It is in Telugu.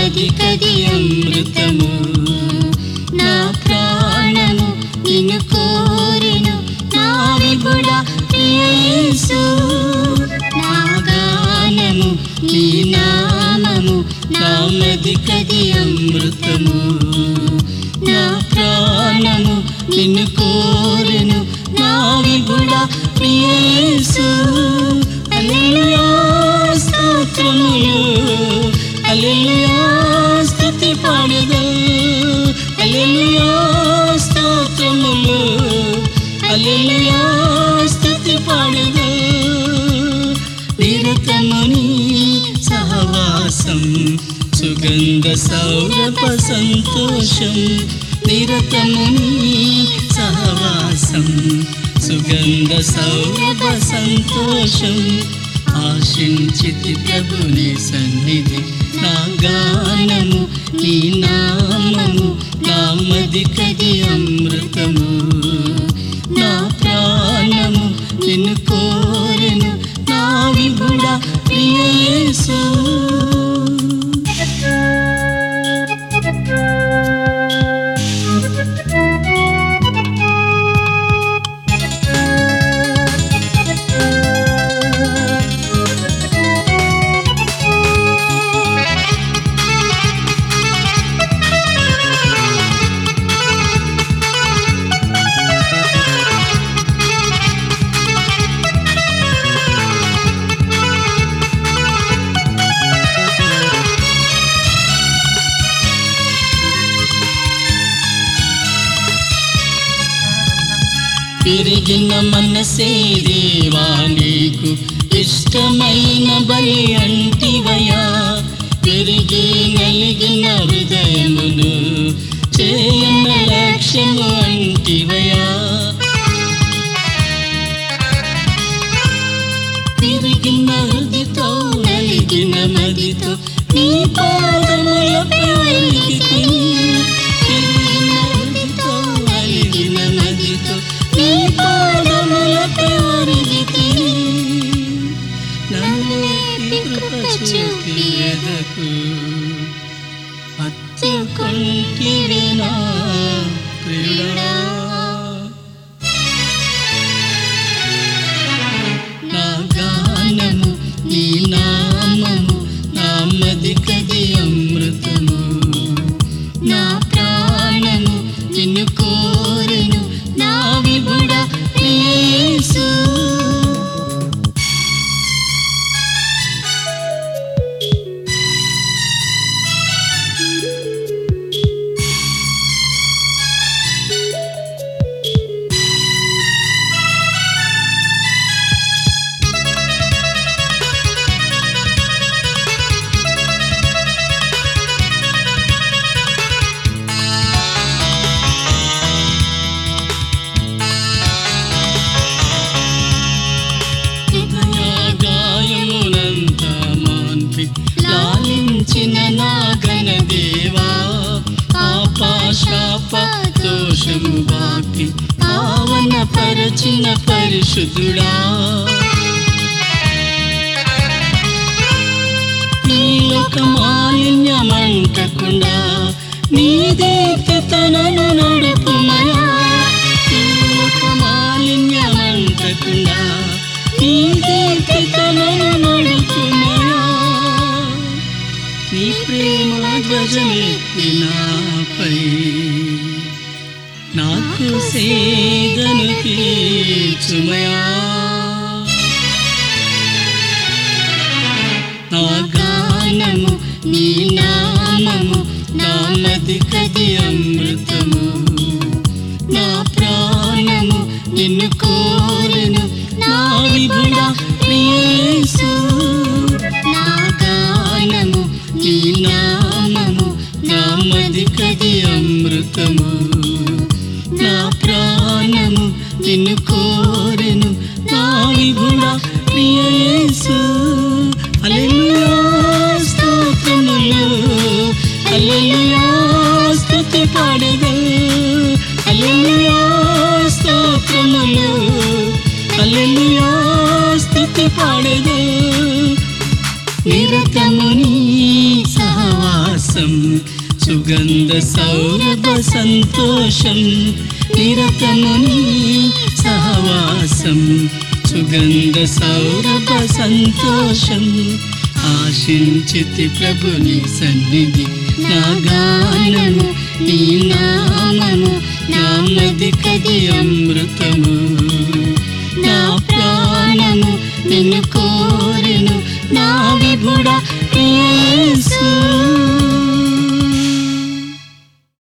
మదికది అమృతము నా ప్రాణము నిన్ను కోరెను నా విభుడ ప్రియ యేసు నా గానము నీ నామము నా మదికది అమృతము నా ప్రాణము నిన్ను కోరెను నా విభుడ ప్రియ యేసు హల్లెలూయా స్తోత్రములు హల్లెలూయా స్తుతి పాడెదా హల్లెలూయా స్తోత్రములు హల్లెలూయా స్తుతి పాడెదా నిరతముని సహవాసం సుగంధ సౌరభ సంతోషం నిరతముని సహవాసం సుగంధ సౌరభ సంతోషం ఆశించితి ప్రభుని సన్నిధి నా గానము నీ నామము నా మదికది అమృతము నా ప్రాణము నిన్ను కోరెను నా విభుడ ప్రియ యేసు పెరిగిన మనసే దేవా నీకు ఇష్టమైన బలి అంటివయా పెరిగి నలిగిన హృదయమును చేయన లక్ష్యము అంటివయా పెరిగిన హృదితో నలిగిన మదితో నీ పాదములపై ఒరిగి తిని పెరిగిన హృదితో నలిగిన మదితో నీ పాదములపై ఒరిగి తిని నన్ను ఈ కృప చూపి ఎదకు హత్తుకొంటివి నా ప్రియుడా నా గానము నీ నామము నా మదికది అమృతము నా ప్రాణము నిన్ను కోరెను నా విభుడ ప్రియ యేసు గాయమునంత మాన్పి లాలించిన నా గణదేవా ఆపాశాప దోషము బాపి పావన పరచిన పరిశుద్ధుడా నీలోక మాలిన్యమంటకుండా నీ దీప్తితనను నడుపుమయా నీలోక మాలిన్యమంటకుండా నీ దీప్తితనను నడుపుమయా నీ ప్రేమ ధ్వజమెత్తి నాపై నాకు సేదను తీర్చుమయా నా గానము నీ నామము నా మదికది అమృతము నా ప్రాణము నిన్ను కోరెను నా విభుడ ప్రియ యేసు నా గానము నీ నామము నా మదికది అమృతము నా ప్రాణము నిన్ను కోరెను నా విభుడ ప్రియ యేసు హల్లెలూయా స్తోత్రములు హల్లెలూయా స్తుతి పాడెదా హల్లెలూయా స్తోత్రములు హల్లెలూయా స్తుతి పాడెదా నిరతముని సహవాసం సహవాసం సుగంధ సౌరభ సంతోషం నిరతముని సహవాసం సుగంధ సౌరభ సంతోషం ఆశించితి ప్రభుని సన్నిధి నా గానము నీ నామము నామది కది అమృతము నా ప్రాణము నిన్ను కోరెను నా విభుడ యేసు